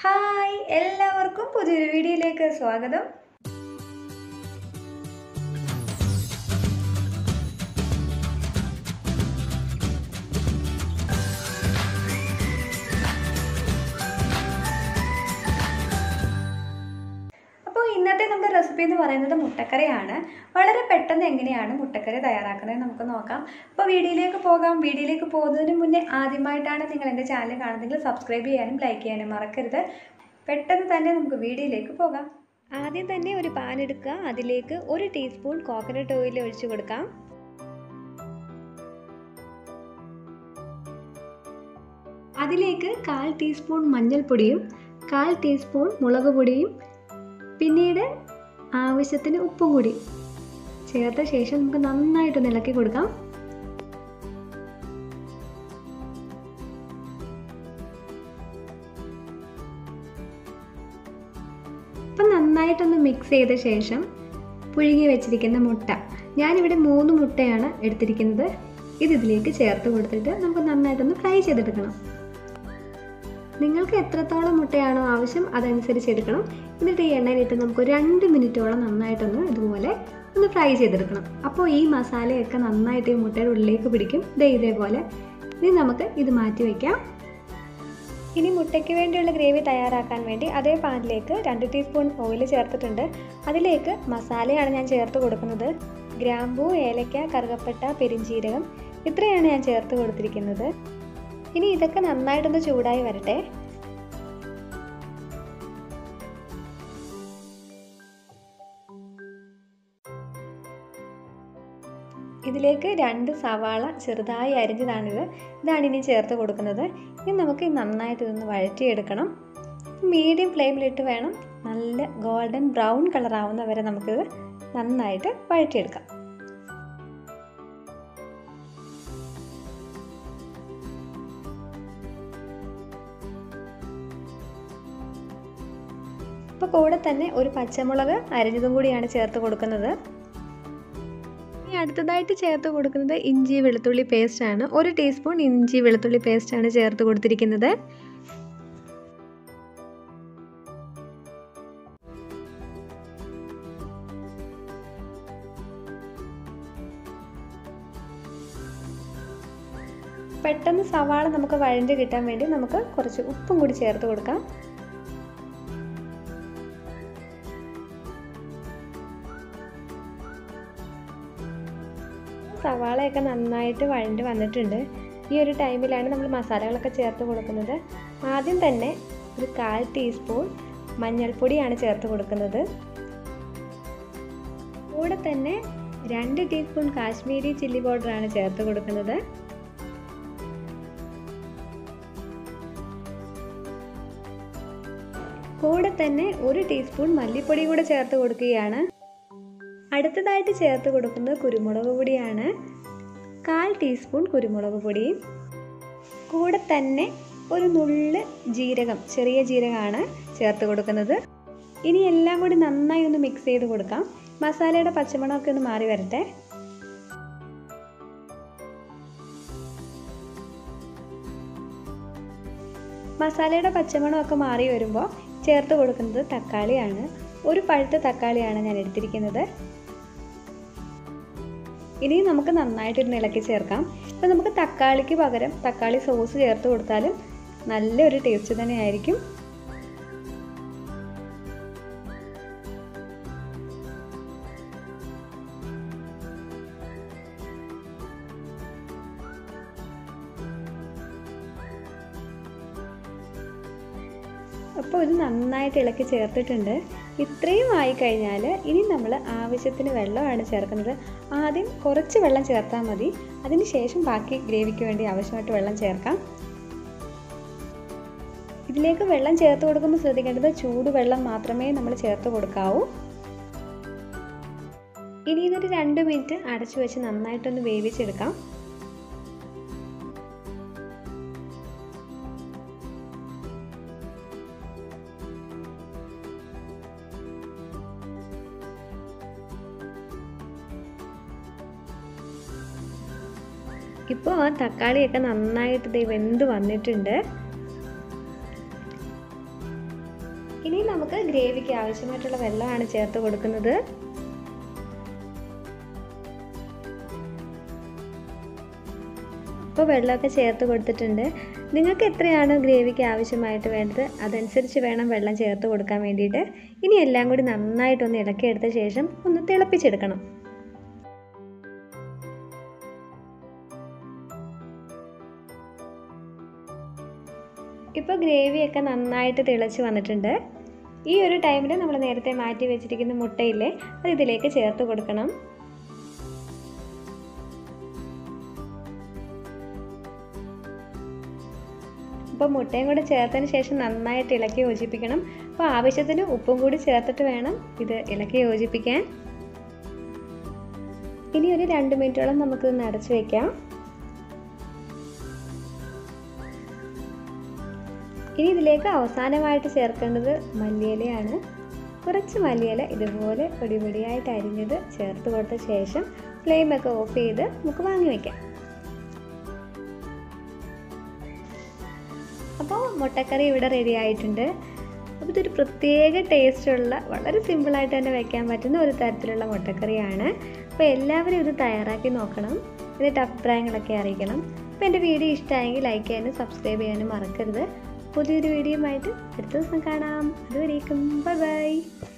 hi എല്ലാവർക്കും പുതിയൊരു വീഡിയോയിലേക്ക് സ്വാഗതം അപ്പോൾ ഇന്നത്തെ നമ്മുടെ റെസിപ്പി എന്ന് പറയുന്നത് മുട്ടക്കറിയാണ് വളരെ പെട്ടെന്ന് എങ്ങനെയാണ് മുട്ടക്കറി തയ്യാറാക്കുന്നത് നമുക്ക് നോക്കാം അപ്പോൾ വീഡിയോയിലേക്ക് പോകാം വീഡിയോയിലേക്ക് പോകുന്നതിന് മുന്നേ ആദ്യമായിട്ടാണ് നിങ്ങൾ എൻ്റെ ചാനൽ കാണുന്നതെങ്കിൽ സബ്സ്ക്രൈബ് ചെയ്യാനും ലൈക്ക് ചെയ്യാനും മറക്കരുത് പെട്ടെന്ന് തന്നെ നമുക്ക് വീഡിയോയിലേക്ക് പോകാം ആദ്യം തന്നെ ഒരു പാൻ എടുക്കുക അതിലേക്ക് ഒരു ടീസ്പൂൺ കോക്കനട്ട് ഓയിൽ ഒഴിച്ചു കൊടുക്കാം അതിലേക്ക് കാൽ ടീസ്പൂൺ മഞ്ഞൾപ്പൊടിയും കാൽ ടീസ്പൂൺ മുളക് പൊടിയും പിന്നീട് ആവശ്യത്തിന് ഉപ്പും കൂടി ചേർത്ത ശേഷം നമുക്ക് നന്നായിട്ട് ഇളക്കി കൊടുക്കാം അപ്പം നന്നായിട്ടൊന്ന് മിക്സ് ചെയ്ത ശേഷം പുഴുങ്ങി വെച്ചിരിക്കുന്ന മുട്ട ഞാനിവിടെ മൂന്ന് മുട്ടയാണ് എടുത്തിരിക്കുന്നത് ഇത് ഇതിലേക്ക് ചേർത്ത് കൊടുത്തിട്ട് നമുക്ക് നന്നായിട്ടൊന്ന് ഫ്രൈ ചെയ്തെടുക്കണം നിങ്ങൾക്ക് എത്രത്തോളം മുട്ടയാണോ ആവശ്യം അതനുസരിച്ച് എടുക്കണം എന്നിട്ട് ഈ എണ്ണയിലിട്ട് നമുക്ക് രണ്ട് മിനിറ്റോളം നന്നായിട്ടൊന്ന് ഇതുപോലെ ഒന്ന് ഫ്രൈ ചെയ്തെടുക്കണം അപ്പോൾ ഈ മസാലയൊക്കെ നന്നായിട്ട് ഈ മുട്ടയുടെ ഉള്ളിലേക്ക് പിടിക്കും ദേ ഇതേപോലെ ഇനി നമുക്ക് ഇത് മാറ്റി വയ്ക്കാം ഇനി മുട്ടയ്ക്ക് വേണ്ടിയുള്ള ഗ്രേവി തയ്യാറാക്കാൻ വേണ്ടി അതേ പാനിലേക്ക് രണ്ട് ടീസ്പൂൺ ഓയിൽ ചേർത്തിട്ടുണ്ട് അതിലേക്ക് മസാലയാണ് ഞാൻ ചേർത്ത് കൊടുക്കുന്നത് ഗ്രാമ്പൂ ഏലക്ക കറുകപ്പട്ട പെരിഞ്ചീരകം ഇത്രയാണ് ഞാൻ ചേർത്ത് കൊടുത്തിരിക്കുന്നത് ഇനി ഇതൊക്കെ നന്നായിട്ടൊന്ന് ചൂടായി വരട്ടെ ഇതിലേക്ക് രണ്ട് സവാള ചെറുതായി അരിഞ്ഞതാണിത് ഇതാണ് ഇനി ചേർത്ത് കൊടുക്കുന്നത് ഇനി നമുക്ക് നന്നായിട്ട് ഇതൊന്ന് വഴറ്റിയെടുക്കണം മീഡിയം ഫ്ലെയിമിലിട്ട് വേണം നല്ല ഗോൾഡൻ ബ്രൗൺ കളർ ആവുന്ന വരെ നമുക്കിത് നന്നായിട്ട് വഴറ്റിയെടുക്കാം ഇപ്പോൾ കൂടെ തന്നെ ഒരു പച്ചമുളക് അരിഞ്ഞതും കൂടിയാണ് ചേർത്ത് കൊടുക്കുന്നത് ഇനി അടുത്തതായിട്ട് ചേർത്ത് കൊടുക്കുന്നത് ഇഞ്ചി വെളുത്തുള്ളി പേസ്റ്റ് ആണ് ഒരു ടീസ്പൂൺ ഇഞ്ചി വെളുത്തുള്ളി പേസ്റ്റ് ആണ് ചേർത്ത് കൊടുത്തിരിക്കുന്നത് പെട്ടെന്ന് സവാള നമുക്ക് വഴഞ്ഞ് കിട്ടാൻ വേണ്ടി നമുക്ക് കുറച്ച് ഉപ്പും കൂടി ചേർത്ത് കൊടുക്കാം സവാളയൊക്കെ നന്നായിട്ട് വഴണ്ട് വന്നിട്ടുണ്ട് ഈ ഒരു ടൈമിലാണ് നമ്മൾ മസാലകളൊക്കെ ചേർത്ത് കൊടുക്കുന്നത് ആദ്യം തന്നെ ഒരു കാൽ ടീസ്പൂൺ മഞ്ഞൾപ്പൊടിയാണ് ചേർത്ത് കൊടുക്കുന്നത് കൂടെ തന്നെ രണ്ട് ടീസ്പൂൺ കാശ്മീരി ചില്ലി പൗഡറാണ് ചേർത്ത് കൊടുക്കുന്നത് കൂടെ തന്നെ ഒരു ടീസ്പൂൺ മല്ലിപ്പൊടി കൂടെ ചേർത്ത് കൊടുക്കുകയാണ് അടുത്തതായിട്ട് ചേർത്ത് കൊടുക്കുന്നത് കുരുമുളക് പൊടിയാണ് കാൽ ടീസ്പൂൺ കുരുമുളക് പൊടി കൂടെ തന്നെ ഒരു നുള്ള് ജീരകം ചെറിയ ജീരകമാണ് ചേർത്ത് കൊടുക്കുന്നത് ഇനി എല്ലാം കൂടി നന്നായി ഒന്ന് മിക്സ് ചെയ്ത് കൊടുക്കാം മസാലയുടെ പച്ചമണമൊക്കെ ഒന്ന് മാറി വരട്ടെ മസാലയുടെ പച്ചമണമൊക്കെ മാറി വരുമ്പോൾ ചേർത്ത് കൊടുക്കുന്നത് തക്കാളിയാണ് ഒരു പഴുത്ത തക്കാളിയാണ് ഞാൻ എടുത്തിരിക്കുന്നത് ഇനി നമുക്ക് നന്നായിട്ട് ഇരുന്ന് ഇളക്കി ചേർക്കാം അപ്പോൾ നമുക്ക് തക്കാളിക്ക് പകരം തക്കാളി സോസ് ചേർത്ത് കൊടുത്താലും നല്ലൊരു ടേസ്റ്റ് തന്നെയായിരിക്കും അപ്പോൾ ഇത് നന്നായിട്ട് ഇളക്കി ചേർത്തിട്ടുണ്ട് ഇത്രയും ആയി കഴിഞ്ഞാൽ ഇനി നമ്മൾ ആവശ്യത്തിന് വെള്ളമാണ് ചേർക്കുന്നത് ആദ്യം കുറച്ച് വെള്ളം ചേർത്താൽ മതി അതിനുശേഷം ബാക്കി ഗ്രേവിക്ക് വേണ്ടി ആവശ്യമായിട്ട് വെള്ളം ചേർക്കാം ഇതിലേക്ക് വെള്ളം ചേർത്ത് കൊടുക്കുമ്പോൾ ശ്രദ്ധിക്കേണ്ടത് ചൂടുവെള്ളം മാത്രമേ നമ്മൾ ചേർത്ത് കൊടുക്കാവൂ ഇനി ഇതൊരു രണ്ട് മിനിറ്റ് അടച്ചു വെച്ച് നന്നായിട്ടൊന്ന് വേവിച്ചെടുക്കാം ഇപ്പോൾ ആ തക്കാളിയൊക്കെ നന്നായിട്ട് ദേ വെന്ത് വന്നിട്ടുണ്ട് ഇനി നമുക്ക് ഗ്രേവിക്ക് ആവശ്യമായിട്ടുള്ള വെള്ളമാണ് ചേർത്ത് കൊടുക്കുന്നത് അപ്പോൾ വെള്ളമൊക്കെ ചേർത്ത് കൊടുത്തിട്ടുണ്ട് നിങ്ങൾക്ക് എത്രയാണോ ഗ്രേവിക്ക് ആവശ്യമായിട്ട് വേണ്ടത് അതനുസരിച്ച് വേണം വെള്ളം ചേർത്ത് കൊടുക്കാൻ വേണ്ടിയിട്ട് ഇനി എല്ലാം കൂടി നന്നായിട്ടൊന്ന് ഇളക്കിയെടുത്ത ശേഷം ഒന്ന് തിളപ്പിച്ചെടുക്കണം ഇപ്പോൾ ഗ്രേവിയൊക്കെ നന്നായിട്ട് തിളച്ച് വന്നിട്ടുണ്ട് ഈ ഒരു ടൈമിൽ നമ്മൾ നേരത്തെ മാറ്റി വെച്ചിരിക്കുന്ന മുട്ടയില്ലേ അത് ഇതിലേക്ക് ചേർത്ത് കൊടുക്കണം അപ്പോൾ മുട്ടയും കൂടെ ചേർത്തതിന് ശേഷം നന്നായിട്ട് ഇളക്കി യോജിപ്പിക്കണം അപ്പോൾ ആവശ്യത്തിന് ഉപ്പും കൂടി ചേർത്തിട്ട് വേണം ഇത് ഇളക്കി യോജിപ്പിക്കാൻ ഇനി ഒരു രണ്ട് മിനിറ്റോളം നമുക്കിതൊന്ന് അടച്ചു വയ്ക്കാം ഇനി ഇതിലേക്ക് അവസാനമായിട്ട് ചേർക്കേണ്ടത് മല്ലിയിലയാണ് കുറച്ച് മല്ലിയില ഇതുപോലെ പൊടിപൊടിയായിട്ട് അരിഞ്ഞത് ചേർത്ത് കൊടുത്ത ശേഷം ഫ്ലെയിമൊക്കെ ഓഫ് ചെയ്ത് നമുക്ക് വാങ്ങി വയ്ക്കാം അപ്പോൾ മുട്ടക്കറി ഇവിടെ റെഡി ആയിട്ടുണ്ട് അപ്പോൾ ഇതൊരു പ്രത്യേക ടേസ്റ്റുള്ള വളരെ സിമ്പിളായിട്ട് തന്നെ വെക്കാൻ പറ്റുന്ന ഒരു തരത്തിലുള്ള മുട്ടക്കറിയാണ് അപ്പോൾ എല്ലാവരും ഇത് തയ്യാറാക്കി നോക്കണം എന്നിട്ട് അഭിപ്രായങ്ങളൊക്കെ അറിയിക്കണം അപ്പോൾ എൻ്റെ വീഡിയോ ഇഷ്ടമായെങ്കിൽ ലൈക്ക് ചെയ്യാനും സബ്സ്ക്രൈബ് ചെയ്യാനും മറക്കരുത് പുതിയൊരു വീഡിയോയുമായിട്ട് അടുത്ത ദിവസം കാണാം അതുവരേക്കും ബൈ ബൈ